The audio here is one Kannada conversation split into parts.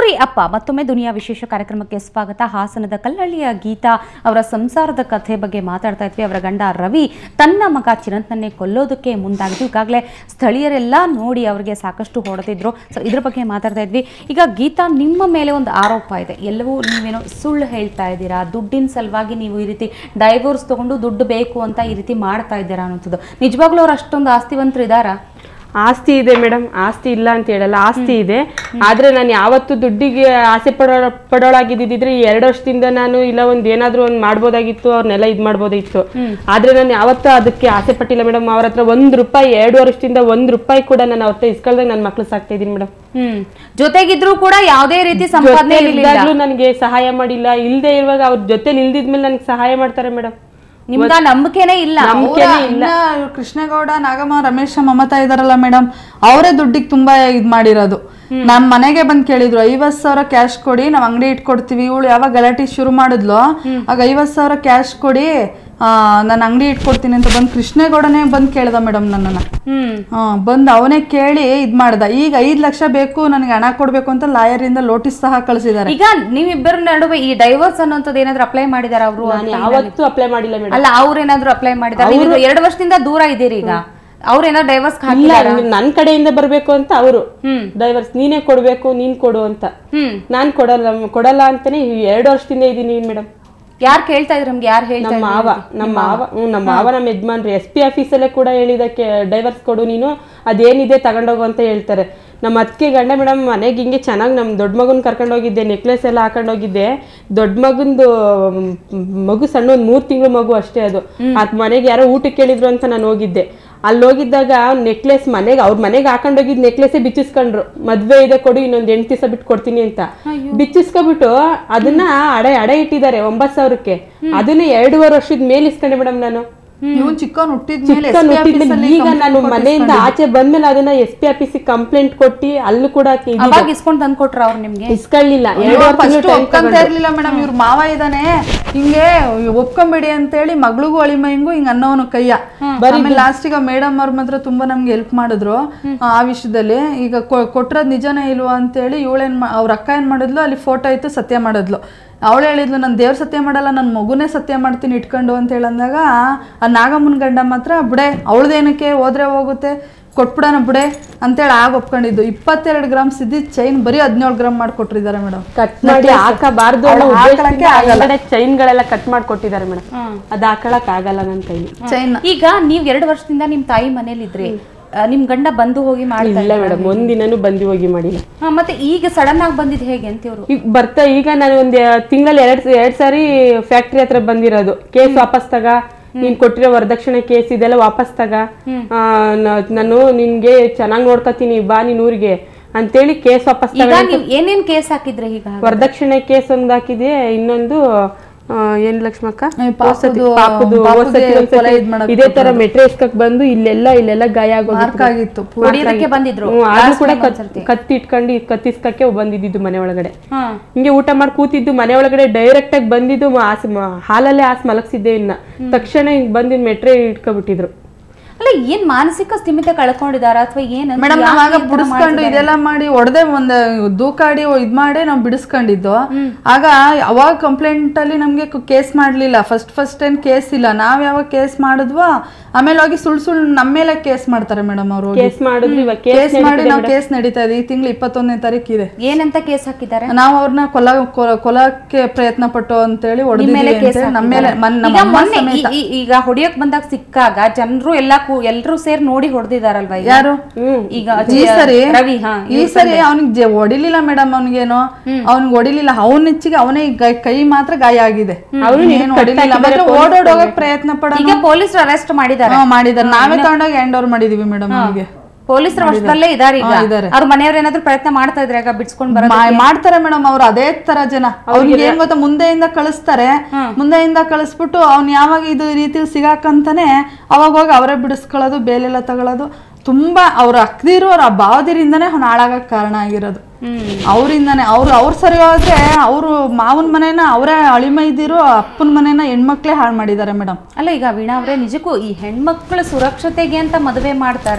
ಗೌರಿ ಅಪ್ಪ ಮತ್ತೊಮ್ಮೆ ದುನಿಯಾ ವಿಶೇಷ ಕಾರ್ಯಕ್ರಮಕ್ಕೆ ಸ್ವಾಗತ ಹಾಸನದ ಕಲ್ಲಳ್ಳಿಯ ಗೀತಾ ಅವರ ಸಂಸಾರದ ಕಥೆ ಬಗ್ಗೆ ಮಾತಾಡ್ತಾ ಇದ್ವಿ ಅವರ ಗಂಡ ರವಿ ತನ್ನ ಮಗ ಚಿರಂತನ್ನೇ ಕೊಲ್ಲೋದಕ್ಕೆ ಮುಂದಾಗಿದ್ದು ಈಗಾಗಲೇ ಸ್ಥಳೀಯರೆಲ್ಲ ನೋಡಿ ಅವರಿಗೆ ಸಾಕಷ್ಟು ಹೊಡೆದಿದ್ರು ಸೊ ಇದ್ರ ಬಗ್ಗೆ ಮಾತಾಡ್ತಾ ಇದ್ವಿ ಈಗ ಗೀತಾ ನಿಮ್ಮ ಮೇಲೆ ಒಂದು ಆರೋಪ ಇದೆ ಎಲ್ಲವೂ ನೀವೇನೋ ಸುಳ್ಳು ಹೇಳ್ತಾ ಇದ್ದೀರಾ ದುಡ್ಡಿನ ಸಲುವಾಗಿ ನೀವು ಈ ರೀತಿ ಡೈವೋರ್ಸ್ ತಗೊಂಡು ದುಡ್ಡು ಬೇಕು ಅಂತ ಈ ರೀತಿ ಮಾಡ್ತಾ ಇದ್ದೀರಾ ಅನ್ನೋಂಥದ್ದು ನಿಜವಾಗ್ಲೂ ಅವ್ರು ಅಷ್ಟೊಂದು ಆಸ್ತಿವಂತರು ಇದ್ದಾರಾ ಆಸ್ತಿ ಇದೆ ಮೇಡಮ್ ಆಸ್ತಿ ಇಲ್ಲ ಅಂತ ಹೇಳಲ್ಲ ಆಸ್ತಿ ಇದೆ ಆದ್ರೆ ನಾನು ಯಾವತ್ತು ದುಡ್ಡಿಗೆ ಆಸೆ ಪಡೋ ಪಡೋಳಾಗಿದ್ದಿದ್ರೆ ಈ ಎರಡು ವರ್ಷದಿಂದ ನಾನು ಇಲ್ಲ ಒಂದ್ ಏನಾದ್ರೂ ಒಂದ್ ಮಾಡ್ಬೋದಾಗಿತ್ತು ಅವ್ರನ್ನೆಲ್ಲ ಇದ್ ಮಾಡ್ಬೋದಾಗಿತ್ತು ಆದ್ರೆ ನಾನು ಯಾವತ್ತೂ ಅದಕ್ಕೆ ಆಸೆ ಪಟ್ಟಿಲ್ಲ ಮೇಡಮ್ ಅವ್ರ ಹತ್ರ ಒಂದ್ ರೂಪಾಯಿ ಎರಡು ವರ್ಷದಿಂದ ಒಂದ್ ರೂಪಾಯಿ ಕೂಡ ನಾನು ಅವ್ರ ಹತ್ರ ಇಸ್ಕೊಳ್ದಾಗ ನನ್ನ ಮಕ್ಳು ಸಾಕ್ತಾ ಇದೀನಿ ಮೇಡಮ್ ಹ್ಮ್ ಜೊತೆಗಿದ್ರು ಕೂಡ ಯಾವುದೇ ರೀತಿ ಸಂಪಾದನೆ ಇರ್ಲಿಲ್ಲ ಇದ್ದಾಗ್ಲೂ ನನಗೆ ಸಹಾಯ ಮಾಡಿಲ್ಲ ಇಲ್ದೇ ಇರುವಾಗ ಅವ್ರ ಜೊತೆ ಇಲ್ದಿದ್ಮೇಲೆ ನನಗೆ ಸಹಾಯ ಮಾಡ್ತಾರೆ ಮೇಡಮ್ ನಿಮ್ಗ ನಂಬಿಕೆನೇ ಇಲ್ಲ ನಂಬಿಕೆನೇ ಅವ್ರ ಇಲ್ಲ ಅಣ್ಣ ಕೃಷ್ಣೇಗೌಡ ನಾಗಮ್ಮ ರಮೇಶ ಮಮತಾ ಇದಾರಲ್ಲ ಮೇಡಮ್ ಅವರೇ ದುಡ್ಡಿಗೆ ತುಂಬಾ ಇದ್ ಮಾಡಿರೋದು ನಮ್ ಮನೆಗೆ ಬಂದ್ ಕೇಳಿದ್ರು ಐವತ್ ಸಾವಿರ ಕ್ಯಾಶ್ ಕೊಡಿ ನಾವ್ ಅಂಗಡಿ ಇಟ್ಕೊಡ್ತೀವಿ ಇವಳು ಯಾವಾಗ ಗಲಾಟೆ ಶುರು ಮಾಡಿದ್ಲು ಆಗ ಐವತ್ ಸಾವಿರ ಕ್ಯಾಶ್ ಕೊಡಿ ಆ ನಾನು ಅಂಗಡಿ ಇಟ್ಕೊಡ್ತೀನಿ ಅಂತ ಬಂದ್ ಕೃಷ್ಣೇಗೌಡನೇ ಬಂದ್ ಕೇಳ್ದ ಮೇಡಮ್ ನನ್ನನ್ನ ಹ್ಮ್ ಹಾ ಬಂದ್ ಅವನೇ ಕೇಳಿ ಇದ್ ಮಾಡ್ದ ಈಗ ಐದ್ ಲಕ್ಷ ಬೇಕು ನನಗೆ ಹಣ ಕೊಡ್ಬೇಕು ಅಂತ ಲಾಯರ್ ಇಂದ ನೋಟಿಸ್ ಸಹ ಕಳ್ಸಿದಾರೆ ಈಗ ನೀವಿಬ್ಬರ ನಡುವೆ ಈ ಡೈವರ್ಸ್ ಅನ್ನೋಂಥದ್ದು ಏನಾದ್ರು ಅಪ್ಲೈ ಮಾಡಿದಾರ ಅವರು ನಾನು ಯಾವತ್ತೂ ಅಪ್ಲೈ ಮಾಡಿಲ್ಲ ಮೇಡಮ್ ಅಲ್ಲ ಅವ್ರೇನಾದ್ರು ಅಪ್ಲೈ ಮಾಡಿದಾರ ನೀವು ಎರಡು ವರ್ಷದಿಂದ ದೂರ ಇದ್ದೀರಿ ಈಗ ಅವ್ರೇನಾದ್ರು ಡೈವರ್ಸ್ ಇಲ್ಲ ನನ್ ಕಡೆಯಿಂದ ಬರ್ಬೇಕು ಅಂತ ಅವರು ಹ್ಮ್. ಡೈವರ್ಸ್ ನೀನೇ ಕೊಡ್ಬೇಕು ನೀನ್ ಕೊಡು ಅಂತ ಹ್ಮ್ ನಾನ್ ಕೊಡಲ್ಲ ಕೊಡಲ್ಲ ಅಂತಾನೆ ಈ ಎರಡು ವರ್ಷದಿಂದ ಇದೀನಿ ಮೇಡಮ್ ಯಾರು ಕೇಳ್ತಾ ಇದ್ರು ನಮ್ಗೆ ಯಾರು ಹೇಳ್ತಾ ನಮ್ಮ ಮಾವ ನಮ್ಮ ಮಾವ ಹ್ಮ್ ನಮ್ಮ ಮಾವ ನಮ್ಮ ಯಜಮಾನ್ರು ಎಸ್ ಪಿ ಆಫೀಸಲ್ಲೇ ಕೂಡ ಹೇಳಿದಕ್ಕೆ ಡೈವರ್ಸ್ ಕೊಡು ನೀನು ಅದೇನಿದೆ ತಗೊಂಡೋಗು ಅಂತ ಹೇಳ್ತಾರೆ ನಮ್ಮ ಅತ್ತಿಗೆ ಗಂಡ ಮೇಡಮ್ ಮನೆಗೆ ಹಿಂಗೆ ಚೆನ್ನಾಗಿ ನಮ್ಮ ದೊಡ್ಡ ಮಗನ್ ಕರ್ಕೊಂಡು ಹೋಗಿದ್ದೆ ನೆಕ್ಲೆಸ್ ಎಲ್ಲ ಹಾಕೊಂಡು ಹೋಗಿದ್ದೆ ದೊಡ್ಡ ಮಗಂದು ಮ್, ಮಗು ಸಣ್ಣ ಒಂದು ಮೂರು ತಿಂಗಳು ಮಗು ಅಷ್ಟೇ ಅದು ಅದ್ ಮನೆಗೆ ಯಾರೋ ಊಟಕ್ಕೆ ಕೇಳಿದ್ರು ಅಂತ ನಾನು ಹೋಗಿದ್ದೆ ಅಲ್ಲಿ ಹೋಗಿದ್ದಾಗ ನೆಕ್ಲೆಸ್ ಮನೆಗೆ ಅವ್ರ ಮನೆಗೆ ಹಾಕೊಂಡು ಹೋಗಿದ್ ನೆಕ್ಲೆಸೇ ಬಿಚ್ಚಿಸ್ಕೊಂಡ್ರು ಮದ್ವೆ ಇದೆ ಕೊಡು ಇನ್ನೊಂದ್ ಎಂಟು ದಿವಸ ಬಿಟ್ಟು ಕೊಡ್ತೀನಿ ಅಂತ ಬಿಚ್ಚಿಸ್ಕೊಬಿಟ್ಟು ಅದನ್ನ ಅಡೆ ಅಡೆ ಇಟ್ಟಿದ್ದಾರೆ ಒಂಬತ್ ಸಾವಿರಕ್ಕೆ ಅದನ್ನ ಎರಡೂವರೆ ವರ್ಷದ ಮೇಲೆ ಇಸ್ಕೊಂಡೆ ಮೇಡಮ್ ನಾನು ಇವನ್ ಚಿಕ್ಕವನ್ ಹುಟ್ಟಿದ್ಮೇಲೆ ಚಿಕ್ಕ ನುಟ್ಟಿದ್ಮೇಲೆ ಈಗ ನಾನು ಮನೆಯಿಂದ ಆಚೆ ಬಂದ್ಮೇಲೆ ಅದನ್ನ ಎಸ್ ಪಿ ಆಫೀಸಿಗೆ ಕಂಪ್ಲೇಂಟ್ ಕೊಟ್ಟಿ ಅಲ್ಲೂ ಕೂಡ ಇದ್- ಅವಾಗ ಇಸ್ಕೊಂಡ್ ತಂದ್ಕೊಟ್ರ ಅವ್ರು ನಿಮ್ಗೆ ಇಸ್ಕೊಳ್ಳಿಲ್ಲ ಎರಡು ಫಸ್ಟ್ ಒಪ್ಕೊಂತ ಇರ್ಲಿಲ್ಲ ಮೇಡಮ್ ಇವ್ರ ಮಾವ ಇದಾನೆ ಹಿಂಗೆ ಒಪ್ಕೊಂಬಿಡಿ ಅಂತೇಳಿ ಮಗಳಿಗೂ ಅಳಿಮೈಂಗೂ ಹಿಂಗ ಅನ್ನೋನು ಕೈಯ ಆಮೇಲೆ ಲಾಸ್ಟಿಗೆ ಮೇಡಮ್ ಅವ್ರ ಮಾತ್ರ ತುಂಬಾ ನಮ್ಗೆ ಹೆಲ್ಪ್ ಮಾಡಿದ್ರು ಆ ವಿಷಯದಲ್ಲಿ ಈಗ ಕೊ- ಕೊಟ್ರದ್ ನಿಜನೇ ಇಲ್ವಾ ಅಂತೇಳಿ ಇವಳೇನ್ ಮಾ- ಅವ್ರ ಅಕ್ಕ ಏನ್ ಮಾಡಿದ್ಲು ಅಲ್ಲಿ ಫೋಟೋ ಇತ್ತು ಸತ್ಯ ಮಾಡಿದ್ಲು ಅವಳು ಹೇಳಿದ್ಲು ನಾನು ದೇವ್ರ ಸತ್ಯ ಮಾಡಲ್ಲ ನನ್ನ ಮಗುನೇ ಸತ್ಯ ಮಾಡ್ತೀನಿ ಇಟ್ಕೊಂಡು ಅಂತ ಹೇಳಂದಾಗ ಆ ನಾಗಮ್ಮನ ಗಂಡ ಮಾತ್ರ ಬಿಡೆ ಅವಳದೇನಕ್ಕೆ ಹೋದ್ರೆ ಹೋಗುತ್ತೆ ಕೊಟ್ಬಿಡೋಣ ಬಿಡೆ ಅಂತೇಳಿ ಆಗ ಒಪ್ಕೊಂಡಿದ್ದು ಇಪ್ಪತ್ತೆರಡು ಗ್ರಾಮ್ ಸಿದ್ದಿ ಚೈನ್ ಬರೀ ಹದಿನೇಳು ಗ್ರಾಮ್ ಮಾಡ್ಕೊಟ್ಟಿದ್ದಾರೆ ಮೇಡಮ್ ಕಟ್ ಮಾಡಿ ಹಾಕಬಾರ್ದು ಅನ್ನೋ ಅವ್ಳು ಉದ್ದೇಶದಿಂದ ಹಾಕೊಳಕ್ಕೆ ಒಳಗಡೆ ಚೈನ್ಗಳೆಲ್ಲ ಕಟ್ ಮಾಡಿ ಕೊಟ್ಟಿದ್ದಾರೆ ಮೇಡಮ್ ಅದ್ ಹಾಕೊಳಕ್ ಆಗಲ್ಲ ನನ್ನ ಕೈಲಿ ಚೈನ್ ಈಗ ನೀವ್ ಎರಡು ವರ್ಷದಿಂದ ನಿಮ್ ತಾಯಿ ಮನೇಲಿ ಇದ್ರಿ ಆ, ನಿಮ್ ಗಂಡ ಬಂದು ಹೋಗಿ ಮಾಡ್ತಾ ಇಲ್ಲ ಮೇಡಮ್ ಒಂದಿನನೂ ಬಂದಿ ಹೋಗಿ ಮಾಡಿಲ್ಲ ಹಾ, ಮತ್ತೆ ಈಗ ಸಡನ್ ಆಗಿ ಬಂದಿದ್ ಹೇಗೆ ಅಂತ ಇವ್ರು ಈಗ ಬರ್ತಾ ಈಗ ನಾನು ಒಂದ್ ತಿಂಗಳಲ್ಲಿ ಎರಡ್ ಎರಡ್ ಸಾರಿ ಫ್ಯಾಕ್ಟ್ರಿ ಹತ್ರ ಬಂದಿರೋದು ಕೇಸ್ ವಾಪಸ್ ತಗ ನೀನ್ ಕೊಟ್ಟಿರೋ ವರದಕ್ಷಿಣೆ ಕೇಸ್ ಇದೆಲ್ಲ ವಾಪಸ್ ತಗ ಆ, ನ- ನಾನು ನಿನ್ಗೆ ಚೆನ್ನಾಗ್ ನೋಡ್ಕೊತೀನಿ ಬಾ ನೀನ್ ಊರಿಗೆ ಅಂತೇಳಿ ಕೇಸ್ ವಾಪಸ್ ತಗ ಈಗ ನೀವ್ ಏನೇನ್ ಕೇಸ್ ಹಾಕಿದ್ರೆ ಈಗ ವರದಕ್ಷಿಣೆ ಕೇಸ್ ಒಂದ್ ಹಾಕಿದೆ ಇನ್ನೊಂದು ಆ, ಏನ್ ಲಕ್ಷ್ಮಕ್ಕ ಏ, ಹೋದ್ಸತಿ ಪಾಪುದು- ಪಾಪುದು ಪಾಪುಗೆ ಹೋದ್ಸತಿ ಒಂದ್ಸತಿ ಕೊಲೆ ಇದ್ ಮಾಡಕ್ ಇದೇ ತರ ಮೆಟ್ರೋ ಇಸ್ಕಕ್ ಬಂದು ಇಲ್ಲೆಲ್ಲ ಇಲ್ಲೆಲ್ಲ ಗಾಯ ಆಗೋಗಿತ್ತು ಮಾರ್ಕ್ ಆಗಿತ್ತು ಹೊಡಿಯೋದಕ್ಕೆ ಬಂದಿದ್ರು ಹ್ಮ್, ಆದ್ರೂ Last ಕೂಡ time ಕತ್- ಒಂದ್ಸರ್ತಿ. ಕತ್ತಿ ಇಟ್ಕೊಂಡು ಕತ್ತಿಸ್ಕಕ್ಕೆ ಬಂದಿದ್ದು ಮನೆ ಒಳಗಡೆ ಹಾ ಹಿಂಗೆ ಊಟ ಮಾಡಿ ಕೂತಿದ್ದು ಮನೆ ಒಳಗಡೆ ಡೈರೆಕ್ಟ್ ಆಗಿ ಬಂದಿದ್ದು ಮ- ಆಸ್ ಮ- ಹಾಲಲ್ಲೇ ಆಸ್ ಮಲಗ್ಸಿದ್ದೆ ಇನ್ನ ತಕ್ಷಣ ಹಿಂಗ್ ಬಂದಿದ್ ಮೆಟ್ರೆ ಇಟ್ಕೊಬಿಟ್ಟಿದ್ರು ಅಲ್ಲ ಏನ್ ಮಾನಸಿಕ ಸ್ಥಿಮಿತ ಕಳ್ಕೊಂಡಿದಾರ ಅಥವಾ ಏನ್ ಅಂತ ಮೇಡಮ್ ಯಾಕೆ ನಾವಾಗ ಈ ತರ ಬಿಡಿಸ್ಕೊಂಡು ಮಾಡ್ತಿದಾರೆ? ಇದೆಲ್ಲ ಮಾಡಿ ಹೊಡೆದೆ ಒಂದ್ ದೂಕಾಡಿ ಇದ್ ಮಾಡಿ ನಾವು ಬಿಡಿಸ್ಕೊಂಡಿದ್ದು ಆಗ ಅವಾಗ ಕಂಪ್ಲೇಂಟ್ ಅಲ್ಲಿ ನಮ್ಗೆ ಕೇಸ್ ಮಾಡ್ಲಿಲ್ಲ ಫಸ್ಟ್ ಫಸ್ಟ್ ಏನ್ ಕೇಸ್ ಇಲ್ಲ ನಾವ್ ಯಾವಾಗ ಕೇಸ್ ಮಾಡಿದ್ವೋ ಆಮೇಲೆ ಹೋಗಿ ಸುಳ್ ಸುಳ್ ನಮ್ಮ ಮೇಲೆ ಕೇಸ್ ಮಾಡ್ತಾರೆ ಮೇಡಮ್ ಅವರು ಕೇಸ್ ಮಾಡಿದ್ರು ಇವಾಗ ಕೇಸ್ ಕೇಸ್ ಮಾಡಿ ನಾವು ಕೇಸ್ ನಡೀತಾ ಇದೆ ಈ ತಿಂಗಳು ಇಪ್ಪತ್ತೊಂದನೇ ತಾರೀಕು ಇದೆ ಏನಂತ ಕೇಸ್ ಹಾಕಿದ್ದಾರೆ ನಾವು ಅವ್ರನ್ನ ಕೊಲ ಕೊಲ- ಕೊಲಕ್ಕೆ ಪ್ರಯತ್ನ ಪಟ್ಟು ಅಂತೇಳಿ ನಿಮ್ ಮೇಲೆ ಹೊಡೆದಿದ್ದೀವಿ ಕೇಸ್ ಅಂತ ನಮ್ಮ ಮೇಲೆ ಮನ್- ನಮ್ಮ ಈಗ ಅಮ್ಮ ಮೊನ್ನೆ ಸಮೇತ. ಈ- ಈ- ಈಗ ಹೊಡಿಯಕ್ ಬಂದಾಗ ಸಿಕ್ಕಾಗ ಜನರು ಎಲ್ಲಾ ಕೂ- ಎಲ್ರೂ ಸೇರ್ ನೋಡಿ ಹೊಡೆದಿದಾರಲ್ವಾ ಯಾರು ಈಗ ಈ ಸರಿ ರವಿ ಹಾ ಈ ಸರಿ ಅವನಿಗೆ ಹೊಡಿಲಿಲ್ಲ ಮೇಡಮ್ ಅವನಿಗೇನು ಅವ್ನಿಗೆ ಹೊಡಿಲಿಲ್ಲ ಅವನ ಹೆಚ್ಚಿಗೆ ಅವನೇ ಕೈ ಮಾತ್ರ ಗಾಯ ಆಗಿದೆ ಏನು ಹೊಡಿಲಿಲ್ಲ ಮಾತ್ರ ಓಡೋಡ್ ಹೋಗಕ್ ಪ್ರಯತ್ನ ಪಡ ಈಗ ಪೊಲೀಸರು ಅರೆಸ್ಟ್ ಮಾಡಿದ್ದಾರೆ ಮಾಡಿದಾರೆ ನಾವೇ ತಗೊಂಡೋಗಿ ಹ್ಯಾಂಡ್ ಓವರ್ ಮಾಡಿದೀವಿ ಮೇಡಮ್ ಅವನಿಗೆ ಪೊಲೀಸರ ವಶದಲ್ಲೇ ಇದಾರೆ ಈಗ ಹಾ, ಇದಾರೆ. ಅವ್ರ ಮನೆಯವ್ರು ಏನಾದ್ರು ಪ್ರಯತ್ನ ಮಾಡ್ತಾ ಇದ್ರೆ ಈಗ ಬಿಡ್ಸ್ಕೊಂಡ್ ಬರೋದು ಮಾ- ಮಾಡ್ತಾರೆ ಮೇಡಮ್ ಅವ್ರು ಅದೇ ತರ ಜನ ಅವ್ರಿಗೆ ಏನ್ ಗೊತ್ತಾ ಮುಂದೆಯಿಂದ ಕಳಿಸ್ತಾರೆ ಮುಂದೆಯಿಂದ ಕಳಿಸ್ಬಿಟ್ಟು ಅವ್ನ್ ಯಾವಾಗ ಇದು ಈ ರೀತಿ ಸಿಗಾಕಂತಾನೆ ಅವಾಗ ಹೋಗಿ ಅವರೇ ಬಿಡಿಸ್ಕೊಳ್ಳೋದು ಬೇಲೆಲ್ಲ ತಗೊಳ್ಳೋದು ತುಂಬಾ ಅವ್ರ ಅಕ್ದಿರು ಅವ್ರ ಆ ಭಾವದಿರಿಂದನೇ ಅವ್ನು ಹಾಳಾಗಕ್ ಕಾರಣ ಆಗಿರೋದು ಅವರಿಂದಾನೆ ಅವ್ರು ಅವ್ರು ಸರಿ ಹೋದ್ರೆ ಅವರು ಮಾವನ ಮನೇನ ಅವರೇ ಅಳಿಮೈದಿರು ಅಪ್ಪನ ಮನೇನ ಹೆಣ್ಮಕ್ಳೇ ಹಾಳು ಮಾಡಿದ್ದಾರೆ ಮೇಡಮ್ ಅಲ್ಲ ಈಗ ವೀಣಾ ಅವರೇ ನಿಜಕ್ಕೂ ಈ ಹೆಣ್ಮಕ್ಳ ಸುರಕ್ಷತೆಗೆ ಅಂತ ಮದುವೆ ಮಾಡ್ತಾರೆ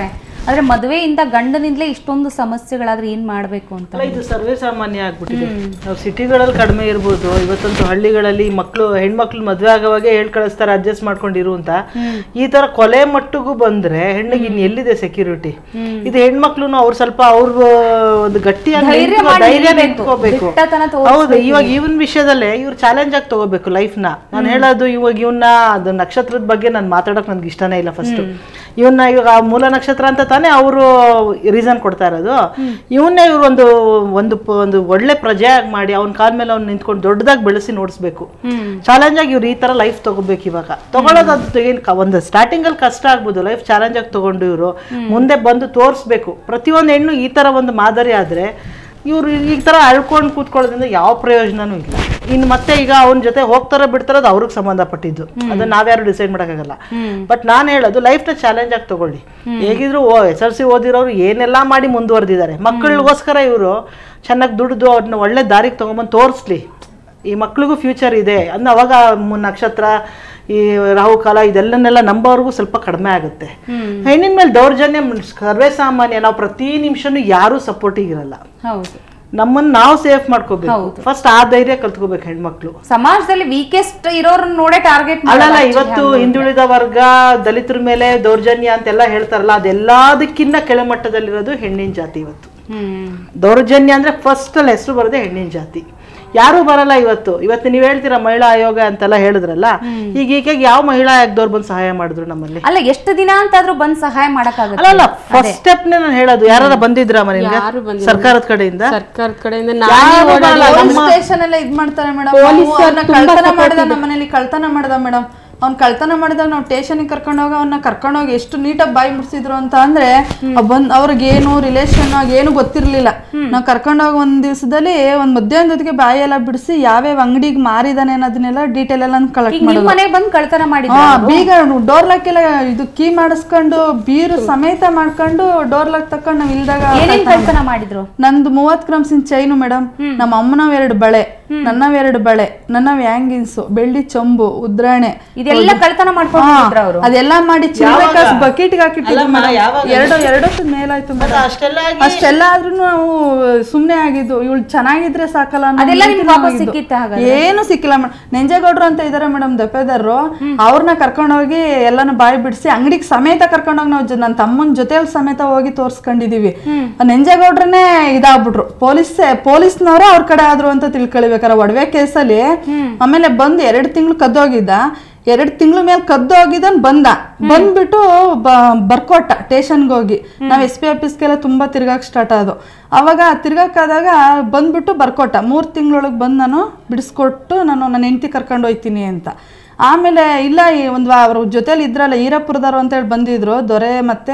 ಆದ್ರೆ ಮದುವೆಯಿಂದ ಗಂಡನಿಂದಲೇ ಇಷ್ಟೊಂದು ಸಮಸ್ಯೆಗಳಾದ್ರೆ ಏನ್ ಮಾಡ್ಬೇಕು ಅಂತ ಅಲ್ಲ ಇದು ಸರ್ವೇ ಸಾಮಾನ್ಯ ಆಗ್ಬಿಟ್ಟಿದೆ ನಾವು ಸಿಟಿಗಳಲ್ಲಿ ಕಡಿಮೆ ಇರ್ಬೋದು ಇವತ್ತಂತೂ ಹಳ್ಳಿಗಳಲ್ಲಿ ಮಕ್ಕಳು ಹೆಣ್ಮಕ್ಳು ಮದ್ವೆ ಆಗೋವಾಗೆ ಹೇಳ್ ಕಳಿಸ್ತಾರೆ ಅಡ್ಜಸ್ಟ್ ಮಾಡ್ಕೊಂಡಿರು ಅಂತ ಈ ತರ ಕೊಲೆ ಮಟ್ಟಿಗೂ ಬಂದ್ರೆ ಹೆಣ್ಣಿಗೆ ಇನ್ ಎಲ್ಲಿದೆ ಸೆಕ್ಯೂರಿಟಿ ಇದು ಹೆಣ್ಮಕ್ಳು ಅವ್ರು ಸ್ವಲ್ಪ ಅವ್ರ ಒಂದು ಗಟ್ಟಿಯಾಗಿ ಧೈರ್ಯ ನಿಂತ್ಕೊ- ಮಾಡಿ ಧೈರ್ಯ ನಿಲ್ಬೇಕು. ನಿಂತ್ಕೋಬೇಕು ದಿಟ್ಟತನ ಹೌದು ಇವಾಗ ಇವನ್ ವಿಷಯದಲ್ಲೇ ಇವ್ರು ಚಾಲೆಂಜ್ ಆಗಿ ತಗೋಬೇಕು ಲೈಫ್ನ ನಾನು ಹೇಳೋದು ಇವಾಗ ಇವನ್ನ ಅದು ನಕ್ಷತ್ರದ ಬಗ್ಗೆ ನಾನು ಮಾತಾಡಕ್ ನನ್ಗೆ ಇಷ್ಟನೇ ಇಲ್ಲ ಫಸ್ಟ್ ಇವನ್ನ ಇವಾಗ ಆ ಮೂಲ ನಕ್ಷತ್ರ ಅಂತ ತಾನೇ ಅವರು ರೀಸನ್ ಕೊಡ್ತಾ ಇರೋದು ಇವನ್ನೇ ಇವ್ರು ಒಂದು ಒಂದು ಪ- ಒಂದು ಒಳ್ಳೆ ಪ್ರಜೆ ಆಗಿ ಮಾಡಿ ಅವ್ನ ಕಾಲ ಮೇಲೆ ಅವ್ನು ನಿಂತ್ಕೊಂಡು ದೊಡ್ಡದಾಗಿ ಬೆಳೆಸಿ ನೋಡಿಸ್ಬೇಕು ಚಾಲೆಂಜ್ ಆಗಿ ಇವ್ರು ಈ ತರ ಲೈಫ್ ತಗೋಬೇಕು ಇವಾಗ ತಗೊಳ್ಳೋದು ಅದು ಏನ್ ಕ- ಒಂದು ಸ್ಟಾರ್ಟಿಂಗ್ ಅಲ್ಲಿ ಕಷ್ಟ ಆಗ್ಬೋದು ಲೈಫ್ ಚಾಲೆಂಜ್ ಆಗಿ ತಗೊಂಡು ಇವರು ಮುಂದೆ ಬಂದು ತೋರಿಸ್ಬೇಕು ಪ್ರತಿಯೊಂದು ಹೆಣ್ಣು ಈ ತರ ಒಂದು ಮಾದರಿ ಆದ್ರೆ ಇವ್ರು ಈ ತರ ಅಳ್ಕೊಂಡು ಕೂತ್ಕೊಳ್ಳೋದ್ರಿಂದ ಯಾವ ಪ್ರಯೋಜನನೂ ಇಲ್ಲ ಇನ್ನು ಮತ್ತೆ ಈಗ ಅವನ ಜೊತೆ ಹೋಗ್ತಾರ ಬಿಡ್ತಾರ ಅದು ಅವ್ರಿಗೆ ಸಂಬಂಧಪಟ್ಟಿದ್ದು ಅದನ್ನ ನಾವ್ಯಾರು ಡಿಸೈಡ್ ಮಾಡೋಕ್ಕಾಗಲ್ಲ ಬಟ್ ನಾನು ಹೇಳೋದು ಲೈಫ್ನ ಚಾಲೆಂಜ್ ಆಗಿ ತಗೊಳ್ಳಿ ಹೇಗಿದ್ರು ಓ ಎಸ್ ಎಲ್ ಸಿ ಓದಿರೋರು ಏನೆಲ್ಲ ಮಾಡಿ ಮುಂದುವರೆದಿದ್ದಾರೆ ಮಕ್ಕಳಿಗೋಸ್ಕರ ಇವರು ಚೆನ್ನಾಗಿ ದುಡಿದು ಅವ್ರನ್ನ ಒಳ್ಳೆ ದಾರಿಗೆ ತಗೊಂಬಂದು ತೋರಿಸ್ಲಿ ಈ ಮಕ್ಳಿಗೂ ಫ್ಯೂಚರ್ ಇದೆ ಅಂದ್ರೆ ಅವಾಗ ಮು- ನಕ್ಷತ್ರ ಈ ರಾಹುಕಾಲ ಇದೆಲ್ಲನ್ನೆಲ್ಲ ನಂಬೋರ್ಗೂ ಸ್ವಲ್ಪ ಕಡಿಮೆ ಆಗುತ್ತೆ ಹೆಣ್ಣಿನ ಮೇಲೆ ದೌರ್ಜನ್ಯ ಮ್- ಸರ್ವೇ ಸಾಮಾನ್ಯ ನಾವು ಪ್ರತಿ ನಿಮಿಷನೂ ಯಾರೂ ಸಪೋರ್ಟಿಗೆ ಇರಲ್ಲ ಹೌದು ನಮ್ಮನ್ನ ನಾವು ಸೇಫ್ ಮಾಡ್ಕೋಬೇಕು ಫಸ್ಟ್ ಆ ಧೈರ್ಯ ಕಲ್ತ್ಕೋಬೇಕು ಹೆಣ್ಮಕ್ಳು ಸಮಾಜದಲ್ಲಿ ವೀಕೆಸ್ಟ್ ಇರೋರನ್ನ ನೋಡೇ ಟಾರ್ಗೆಟ್ ಅಲ್ಲಲ್ಲ ಇವತ್ತು ಹಿಂದುಳಿದ ವರ್ಗ ದಲಿತರ ಮೇಲೆ ದೌರ್ಜನ್ಯ ಅಂತೆಲ್ಲ ಹೇಳ್ತಾರಲ್ಲ ಅದೆಲ್ಲದಕ್ಕಿಂತ ಕೆಳಮಟ್ಟದಲ್ಲಿರೋದು ಹೆಣ್ಣಿನ ಜಾತಿ ಇವತ್ತು ಹ್ಮ್ ದೌರ್ಜನ್ಯ ಅಂದ್ರೆ ಫಸ್ಟ್ ಅಲ್ಲಿ ಹೆಸರು ಬರೋದೇ ಹೆಣ್ಣಿನ ಜಾತಿ ಯಾರು ಬರಲ್ಲ ಇವತ್ತು ಇವತ್ತು ನೀವ್ ಹೇಳ್ತೀರಾ ಮಹಿಳಾ ಆಯೋಗ ಅಂತೆಲ್ಲ ಹೇಳಿದ್ರಲ್ಲ ಈಗ ಈಗ ಯಾವ ಮಹಿಳಾ ಆಯೋಗದವ್ರು ಬಂದು ಸಹಾಯ ಮಾಡಿದ್ರು ನಮ್ಮಲ್ಲಿ ಅಲ್ಲ ಎಷ್ಟು ದಿನ ಅಂತಾದ್ರೂ ಬಂದ್ ಸಹಾಯ ಮಾಡಕ್ಕಾಗತ್ತೆ ಅಲ್ಲ ಫಸ್ಟ್ ಸ್ಟೆಪ್ ನಾನು ಹೇಳೋದು ಯಾರು ಬಂದಿದ್ರ ಮನೆಗೆ ಯಾರು ಬಂದಿಲ್ಲ. ಸರ್ಕಾರದ ಕಡೆಯಿಂದ ಸರ್ಕಾರದ ಕಡೆಯಿಂದ ಯಾರು ನಾನೇ ಬರಲ್ಲ. ಓಡಾಡಿ ಪೊಲೀಸ್ ಸ್ಟೇಷನ್ ಎಲ್ಲ ಇದ್ ಮಾಡ್ತಾರೆ ಮೇಡಮ್ ಅವ್ನ ಕಳ್ತನ ಮಾಡಿದ ನಮ್ಮ ಮನೇಲಿ ಕಳ್ತನ ಮಾಡ್ದ ಮೇಡಮ್ ಅವ್ನ್ ಕಳ್ತನ ಮಾಡಿದಾಗ ನಾವು ಸ್ಟೇಷನ್ಗೆ ಕರ್ಕೊಂಡು ಹೋಗಿ ಅವ್ನ ಕರ್ಕೊಂಡೋಗಿ ಎಷ್ಟು ನೀಟಾಗಿ ಬಾಯಿ ಮುಡ್ಸಿದ್ರು ಅಂತ ಅಂದ್ರೆ ಅವ್ ಬಂದ್ ಅವ್ರಿಗೆ ಏನು ರಿಲೇಷನ್ ಏನು ಗೊತ್ತಿರ್ಲಿಲ್ಲ ನಾವು ಕರ್ಕೊಂಡೋಗಿ ಒಂದ್ ದಿವಸದಲ್ಲಿ ಒಂದ್ ಮಧ್ಯಾಹ್ನದ ಹೊತ್ತಿಗೆ ಬಾಯಿ ಎಲ್ಲ ಬಿಡಿಸಿ ಯಾವ್ಯಾವ ಅಂಗಡಿಗೆ ಮಾರಿದಾನೆ ಅನ್ನೋದನ್ನೆಲ್ಲ ಡೀಟೇಲ್ ಎಲ್ಲ ಕಲೆಕ್ಟ್ ಈಗ ನಿಮ್ ಮಾಡೋದು ಮನೆಗ್ ಬಂದ್ ಕಳ್ತನ ಮಾಡಿದ್ರು ಹಾ ಬೀಗ ಡೋರ್ ಲಾಕ್ ಎಲ್ಲ ಇದು ಕೀ ಮಾಡಿಸ್ಕೊಂಡು ಬೀರು ಸಮೇತ ಮಾಡ್ಕೊಂಡು ಡೋರ್ ಲಾಕ್ ತಕೊಂಡು ನಾವ್ ಇಲ್ದಾಗ ಏನೇನ್ ಕಳ್ತನ ಮಾಡಿದ್ರು ನಂದು ಮೂವತ್ ಗ್ರಾಮ್ಸಿನ ಚೈನು ಮೇಡಮ್ ನಮ್ಮ ಅಮ್ಮನವ್ ಎರಡು ಬಳೆ ನನ್ನವ್ ಎರಡು ಬಳೆ ನನ್ನವ್ ಹ್ಯಾಂಗಿನ್ಸು ಬೆಳ್ಳಿ ಚೊಂಬು ಉದ್ರಾಣೆ ಇದೆಲ್ಲ ಕಳ್ತನ ಮಾಡ್ಕೊಂಡಿದ್ರು ಅವರು ಅದೆಲ್ಲ ಮಾಡಿ ಚಿಲ್ಲರೆ ಕಾಸು ಬಕೆಟ್ಗೆ ಹಾಕಿಟ್ಟಿದ್ರು ಅಲ್ಲಮ್ಮ, ಮೇಡಮ್ ಯಾವಾಗ? ಎರಡು ಎರಡು ವರ್ಷದ ಮೇಲಾಯ್ತು ಮತ್ತೆ ಮೇಡಮ್ ಅಷ್ಟೆಲ್ಲ ಆಗಿ ಅಷ್ಟೆಲ್ಲ ಆದ್ರೂ ನಾವು ಸುಮ್ನೆ ಆಗಿದ್ದು ಇವಳು ಚೆನ್ನಾಗಿದ್ರೆ ಸಾಕಲ್ಲ ಅನ್ನೋ ಅದೆಲ್ಲ ರೀತಿ ನಿಮ್ಗೆ ವಾಪಸ್ ನಾವು ಆಗಿದ್ದು. ಸಿಕ್ಕಿತ್ತಾ ಹಾಗಾದ್ರೆ? ಏನು ಸಿಕ್ಕಿಲ್ಲ ಮೇಡಮ್ ನೆಂಜೇಗೌಡ್ರು ಅಂತ ಇದಾರೆ ಮೇಡಮ್ ದಪ್ಪೆದಾರರು ಅವ್ರನ್ನ ಕರ್ಕೊಂಡೋಗಿ ಎಲ್ಲಾನು ಬಾಯಿ ಬಿಡಿಸಿ ಅಂಗಡಿಗೆ ಸಮೇತ ಕರ್ಕೊಂಡೋಗಿ ನಾವು ನನ್ನ ತಮ್ಮನ ಜೊತೆಯಲ್ಲಿ ಸಮೇತ ಹೋಗಿ ತೋರ್ಸ್ಕೊಂಡಿದೀವಿ ಆ ನೆಂಜೇಗೌಡ್ರನ್ನೇ ಇದಾಗ್ಬಿಟ್ರು ಪೊಲೀಸ್ ಪೊಲೀಸ್ನವ್ರೆ ಅವ್ರ ಕಡೆ ಆದ್ರು ಅಂತ ತಿಳ್ಕೊಳ್ಬೇಕಾರ ಒಡವೆ ಕೇಸಲ್ಲಿ ಆಮೇಲೆ ಬಂದು ಎರಡು ತಿಂಗಳು ಕದ್ದೋಗಿದ್ದ ಎರಡು ತಿಂಗಳ ಮೇಲೆ ಕದ್ದು ಹೋಗಿದ್ದನ್ ಬಂದ ಬಂದ್ಬಿಟ್ಟು ಬ- ಬರ್ಕೊಟ್ಟ ಸ್ಟೇಷನ್ಗೆ ಹೋಗಿ ನಾವ್ ಎಸ್ ಪಿ ಆಫೀಸ್ಗೆಲ್ಲ ತುಂಬಾ ತಿರ್ಗಾಕ್ ಸ್ಟಾರ್ಟ್ ಆದವು ಅವಾಗ ತಿರ್ಗಾಕಾದಾಗ ಬಂದ್ಬಿಟ್ಟು ಬರ್ಕೊಟ್ಟ ಮೂರ್ ತಿಂಗಳೊಳಗೆ ಬಂದು ನಾನು ಬಿಡಿಸ್ಕೊಟ್ಟು ನಾನು ನನ್ನ ಹೆಂಡತಿ ಕರ್ಕೊಂಡು ಹೋಯ್ತೀನಿ ಅಂತ ಆಮೇಲೆ ಇಲ್ಲ ಈ ಒಂದು ಅವ್ರ ಜೊತೆಲಿ ಇದ್ರಲ್ಲ ಈರಪುರದವ್ರು ಅಂತೇಳಿ ಬಂದಿದ್ರು ದೊರೆ ಮತ್ತೆ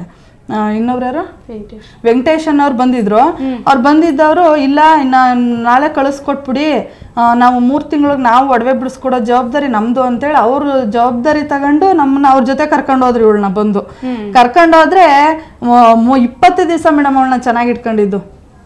ಆ, ಇನ್ನೊಬ್ರು ಯಾರು ವೆಂಕಟೇಶ್ ಅನ್ನೋರು ಬಂದಿದ್ರು ಅವ್ರು ಬಂದಿದ್ದವರು ಇಲ್ಲ ಇನ್ನ ನಾಳೆ ಕಳಿಸ್ಕೊಟ್ಬಿಡಿ ಆ, ನಾವು ಮೂರ್ ತಿಂಗಳಿಗೆ ನಾವು ಒಡವೆ ಬಿಡಿಸ್ಕೊಡೋ ಜವಾಬ್ದಾರಿ ನಮ್ದು ಅಂತೇಳಿ ಅವ್ರು ಜವಾಬ್ದಾರಿ ತಗೊಂಡು ನಮ್ಮನ್ನ ಅವ್ರ ಜೊತೆ ಕರ್ಕೊಂಡು ಹೋದ್ರಿ ಇವಳನ್ನ ಬಂದು ಕರ್ಕೊಂಡು ಹೋದ್ರೆ ಮ- ಮು- ಇಪ್ಪತ್ತು ದಿವಸ ಮೇಡಮ್ ಅವಳನ್ನ ಚೆನ್ನಾಗಿ ಇಟ್ಕೊಂಡಿದ್ದು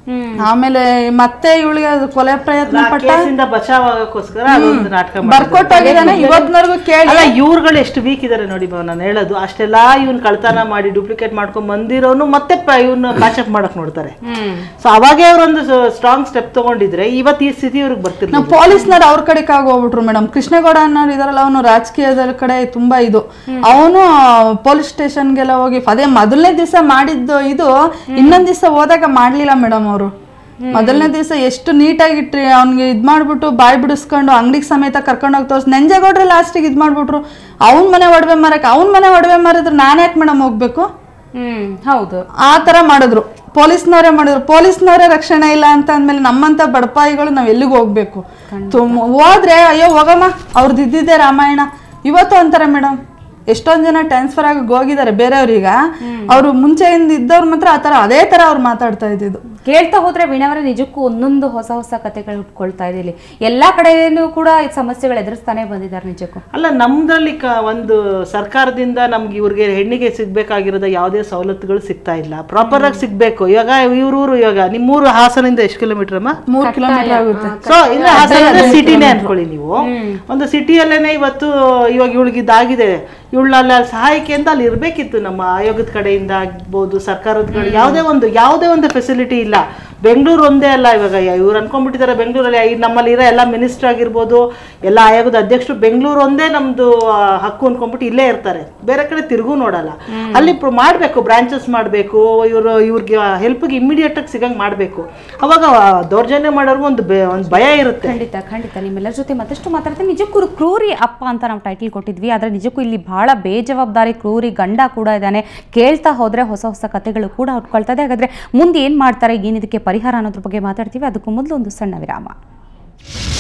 ಆಮೇಲೆ ಮತ್ತೆ ಇವಳಿಗೆ ಅದು ಕೊಲೆ ಪ್ರಯತ್ನ ಪಟ್ಟ ಕೇಸಿಂದ ಬಚಾವ್ ಆಗಕ್ಕೋಸ್ಕರ ಅದೊಂದು ನಾಟಕ ಮಾಡಿದ್ರು. ಬರ್ಕೊಟ್ಟೋಗಿದ್ದಾನೆ ಇವತ್ತಿನವರೆಗೂ ಕೇಳಿ ಅಲ್ಲ ಇವ್ರುಗಳು ಎಷ್ಟು ವೀಕ್ ಇದಾರೆ ನೋಡಿ ಬಾ ನಾನು ಹೇಳೋದು ಅಷ್ಟೆಲ್ಲ ಇವ್ನ ಕಳ್ತನ ಮಾಡಿ ಡೂಪ್ಲಿಕೇಟ್ ಮಾಡ್ಕೊಂಡ್ ಬಂದಿರೋನು ಮತ್ತೆ ಇವ್ನ ಪ್ಯಾಚಪ್ ಮಾಡಕ್ ನೋಡ್ತಾರೆ ಸೊ ಅವಾಗೇ ಅವ್ರೊಂದು ಸ್ಟ್ರಾಂಗ್ ಸ್ಟೆಪ್ ತಗೊಂಡಿದ್ರೆ ಇವತ್ತು ಈ ಸ್ಥಿತಿ ಇವ್ರಿಗೆ ಬರ್ತಿರ್ಲಿಲ್ಲ ನಾವು ಪೊಲೀಸ್ನವ್ರು ಅವ್ರ ಕಡೆಗೆ ಹೋಗ್ಬಿಟ್ರು ಮೇಡಮ್ ಕೃಷ್ಣಗೌಡ ಅನ್ನೋರು ಇದಾರಲ್ಲ ಅವನು ರಾಜಕೀಯದ ಕಡೆ ತುಂಬಾ ಇದು ಅವನು ಪೊಲೀಸ್ ಸ್ಟೇಷನ್ಗೆಲ್ಲ ಹೋಗಿ ಅದೇ ಮೊದಲನೇ ದಿವಸ ಮಾಡಿದ್ದು ಇದು ಇನ್ನೊಂದ್ ದಿವಸ ಹೋದಾಗ ಮಾಡ್ಲಿಲ್ಲ ಮೇಡಮ್ ಅವರು ಮೊದಲನೇ ದಿವಸ ಎಷ್ಟು ನೀಟಾಗಿ ಇಟ್ರಿ ಅವ್ನಿಗೆ ಇದ್ ಮಾಡ್ಬಿಟ್ಟು ಬಾಯ್ ಬಿಡಿಸ್ಕೊಂಡು ಅಂಗಡಿಗೆ ಸಮೇತ ಕರ್ಕೊಂಡು ಹೋಗಿ ತೋರ್ಸ್ ನೆಂಜೇಗೌಡ್ರೆ ಲಾಸ್ಟಿಗೆ ಇದ್ ಮಾಡ್ಬಿಟ್ರು ಅವ್ನ ಮನೆ ಒಡವೆ ಮಾರಕ್ ಅವ್ನ ಮನೆ ಒಡವೆ ಮಾರಿದ್ರೆ ನಾನು ಯಾಕೆ ಮೇಡಮ್ ಹೋಗ್ಬೇಕು ಹ್ಮ್ ಹೌದು ಆ ತರ ಮಾಡಿದ್ರು ಪೊಲೀಸ್ನವರೇ ಮಾಡಿದ್ರು ಪೊಲೀಸ್ನವರೇ ರಕ್ಷಣೆ ಇಲ್ಲ ಅಂತ ಅಂದ್ಮೇಲೆ ನಮ್ಮಂತ ಬಡಪಾಯಿಗಳು ನಾವ್ ಎಲ್ಲಿಗೆ ಹೋಗ್ಬೇಕು ತುಂಬ ಹೋದ್ರೆ ಅಯ್ಯೋ ಹೋಗಮ್ಮ ಅವ್ರದ್ದು ಇದ್ದಿದ್ದೆ ರಾಮಾಯಣ ಇವತ್ತು ಅಂತಾರೆ ಮೇಡಮ್ ಎಷ್ಟೊಂದ್ ಜನ ಟ್ರಾನ್ಸ್ಫರ್ ಆಗಿ ಹೋಗಿದ್ದಾರೆ ಬೇರೆಯವ್ರೀಗ ಅವರು ಮುಂಚೆಯಿಂದ ಇದ್ದವ್ರು ಮಾತ್ರ ಆ ತರ ಅದೇ ತರ ಅವ್ರು ಮಾತಾಡ್ತಾ ಇದ್ದಿದ್ದು ಕೇಳ್ತಾ ಹೋದ್ರೆ ವೀಣಾವರ ನಿಜಕ್ಕೂ ಒಂದೊಂದು ಹೊಸ ಹೊಸ ಕಥೆಗಳು ಹುಟ್ಕೊಳ್ತಾ ಇದೆ ಇಲ್ಲಿ ಎಲ್ಲಾ ಕಡೆನೂ ಕೂಡ ಈ ಸಮಸ್ಯೆಗಳು ಎದುರಿಸ್ತಾನೆ ಬಂದಿದ್ದಾರೆ ನಿಜಕ್ಕೂ ಅಲ್ಲ ನಮ್ದ್ರಲ್ಲಿ ಕ ಒಂದು ಸರ್ಕಾರದಿಂದ ನಮ್ಗೆ ಇವ್ರಿಗೆ ಹೆಣ್ಣಿಗೆ ಸಿಗ್ಬೇಕಾಗಿರೋದ ಯಾವುದೇ ಸವಲತ್ತುಗಳು ಸಿಗ್ತಾ ಇಲ್ಲ ಪ್ರಾಪರ್ ಆಗಿ ಸಿಗ್ಬೇಕು ಇವಾಗ ಇವ್ರೂರು ಇವಾಗ ನಿಮ್ಮೂರು ಹಾಸನಿಂದ ಎಷ್ಟು ಕಿಲೋಮೀಟರ್ ಅಮ್ಮ ಮೂರ್ ಕಿಲೋಮೀಟರ್ ಆಗುತ್ತೆ ಸೊ ಇಲ್ಲ ಹಾಸನ ಸಿಟಿನೇ ಅನ್ಕೊಳ್ಳಿ ನೀವು ಒಂದು ಸಿಟಿಯಲ್ಲೇನೆ ಇವತ್ತು ಇವಾಗ ಇವಳಿಗೆ ಇದಾಗಿದೆ ಇವಳಲ್ಲಿ ಅಲ್ಲಿ ಸಹಾಯಕ್ಕೆ ಅಂತ ಅಲ್ಲಿ ಇರಬೇಕಿತ್ತು ನಮ್ಮ ಆಯೋಗದ ಕಡೆಯಿಂದ ಆಗ್ಬೋದು ಸರ್ಕಾರದ ಕಡೆ ಯಾವುದೇ ಒಂದು ಯಾವುದೇ ಒಂದು ಫೆಸಿಲಿಟಿ ಇಲ್ಲ ಬೆಂಗಳೂರು ಒಂದೇ ಅಲ್ಲ ಇವಾಗ ಇವ್ರು ಅನ್ಕೊಂಡ್ಬಿಟ್ಟಿದ್ದಾರೆ ಬೆಂಗಳೂರಲ್ಲಿ ಈ ನಮ್ಮಲ್ಲಿ ಇರೋ ಎಲ್ಲ ಮಿನಿಸ್ಟರ್ ಆಗಿರ್ಬೋದು ಎಲ್ಲ ಆಯೋಗದ ಅಧ್ಯಕ್ಷರು ಬೆಂಗಳೂರು ಒಂದೇ ನಮ್ದು ಆ, ಹಕ್ಕು ಅನ್ಕೊಂಡ್ಬಿಟ್ಟು ಇಲ್ಲೇ ಇರ್ತಾರೆ ಬೇರೆ ಕಡೆ ತಿರುಗೂ ನೋಡಲ್ಲ ಅಲ್ಲಿ ಪ್ರ- ಮಾಡ್ಬೇಕು ಬ್ರಾಂಚಸ್ ಮಾಡಬೇಕು ಇವರು ಇವ್ರಿಗೆ ಹೆಲ್ಪ್ಗೆ ಇಮಿಡಿಯೇಟ್ ಆಗಿ ಸಿಗಂಗ್ ಮಾಡಬೇಕು ಅವಾಗ ದೌರ್ಜನ್ಯ ಮಾಡೋರ್ಗು ಒಂದು ಬೆ- ಒಂದು ಭಯ ಇರುತ್ತೆ ಖಂಡಿತ ಖಂಡಿತ ನಿಮ್ಮೆಲ್ಲರ ಜೊತೆ ಮತ್ತಷ್ಟು ಮಾತಾಡ್ತೀನಿ ನಿಜಕ್ಕೂ ಇವ್ರು ಕ್ರೂರಿ ಅಪ್ಪ ಅಂತ ನಾವು ಟೈಟಲ್ ಕೊಟ್ಟಿದ್ವಿ ಆದರೆ ನಿಜಕ್ಕೂ ಇಲ್ಲಿ ಬಹಳ ಬೇಜವಾಬ್ದಾರಿ ಕ್ರೂರಿ ಗಂಡ ಕೂಡ ಇದ್ದಾನೆ ಕೇಳ್ತಾ ಹೋದ್ರೆ ಹೊಸ ಹೊಸ ಕಥೆಗಳು ಕೂಡ ಹುಟ್ಕೊಳ್ತಾ ಇದೆ ಹಾಗಾದ್ರೆ ಮುಂದೆ ಏನು ಮಾಡ್ತಾರೆ ಏನಿದಕ್ಕೆ ಪರಿಹಾರ ಅನ್ನೋದ್ರ ಬಗ್ಗೆ ಮಾತಾಡ್ತೀವಿ ಅದಕ್ಕೂ ಮೊದಲು ಒಂದು ಸಣ್ಣ ವಿರಾಮ